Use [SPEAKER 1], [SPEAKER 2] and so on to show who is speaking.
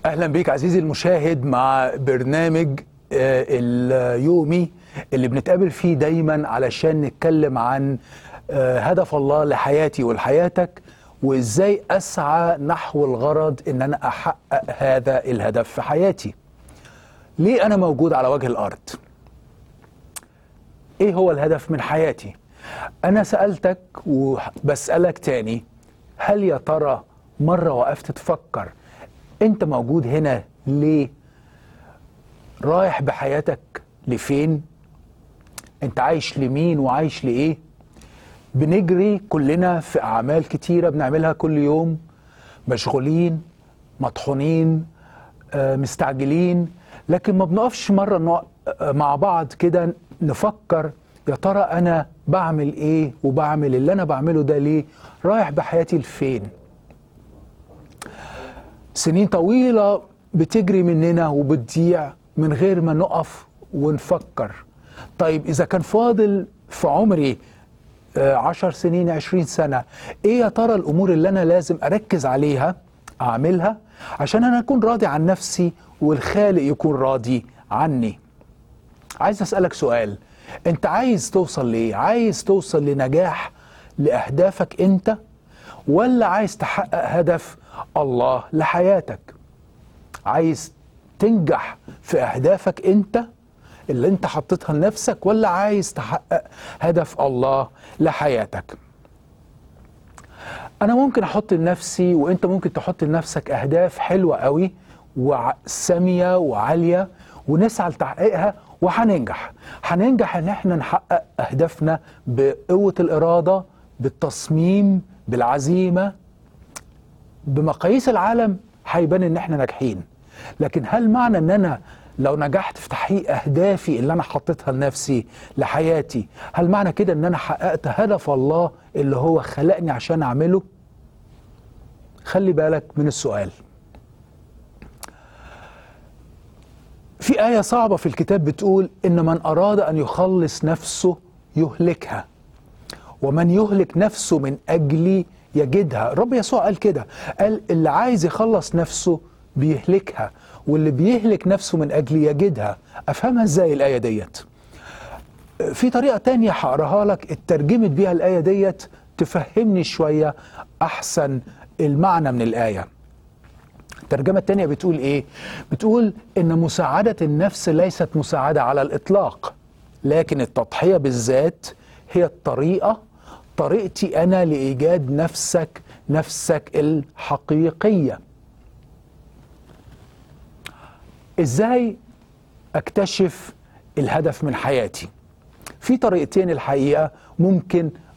[SPEAKER 1] اهلا بيك عزيزي المشاهد مع برنامج آه، اليومي اللي بنتقابل فيه دايما علشان نتكلم عن آه، هدف الله لحياتي ولحياتك وازاي اسعى نحو الغرض ان انا احقق هذا الهدف في حياتي ليه انا موجود على وجه الارض ايه هو الهدف من حياتي انا سالتك وبسالك تاني هل يا ترى مره وقفت تفكر انت موجود هنا ليه رايح بحياتك لفين انت عايش لمين وعايش لايه بنجري كلنا في اعمال كتيره بنعملها كل يوم مشغولين مطحونين آه، مستعجلين لكن ما بنقفش مره نقع- آه، مع بعض كده نفكر يا ترى انا بعمل ايه وبعمل اللي انا بعمله ده ليه رايح بحياتي لفين سنين طويلة بتجري مننا وبتضيع من غير ما نقف ونفكر طيب إذا كان فاضل في عمري آه، عشر سنين عشرين سنة إيه يا ترى الأمور اللي أنا لازم أركز عليها أعملها عشان أنا أكون راضي عن نفسي والخالق يكون راضي عني عايز أسألك سؤال أنت عايز توصل لإيه؟ عايز توصل لنجاح لأهدافك أنت ولا عايز تحقق هدف الله لحياتك عايز تنجح في أهدافك أنت اللي أنت حطيتها لنفسك ولا عايز تحقق هدف الله لحياتك أنا ممكن أحط لنفسي وأنت ممكن تحط لنفسك أهداف حلوة قوي وسامية وعالية ونسعى لتحقيقها وهننجح هننجح ان احنا نحقق اهدافنا بقوة الإرادة بالتصميم بالعزيمة بمقاييس العالم هيبان ان احنا ناجحين لكن هل معنى ان انا لو نجحت في تحقيق اهدافي اللي انا حطيتها لنفسي لحياتي هل معنى كده ان انا حققت هدف الله اللي هو خلقني عشان اعمله خلي بالك من السؤال في آية صعبة في الكتاب بتقول إن من أراد أن يخلص نفسه يهلكها ومن يهلك نفسه من أجلي يجدها الرب يسوع قال كده قال اللي عايز يخلص نفسه بيهلكها واللي بيهلك نفسه من أجلي يجدها أفهمها إزاي الآية ديت في طريقة تانية هقراها لك اترجمت بيها الآية ديت تفهمني شوية أحسن المعنى من الآية الترجمة التانية بتقول إيه؟ بتقول إن مساعدة النفس ليست مساعدة على الإطلاق لكن التضحية بالذات هي الطريقة طريقتي أنا لإيجاد نفسك نفسك الحقيقية إزاي أكتشف الهدف من حياتي؟ في طريقتين الحقيقة ممكن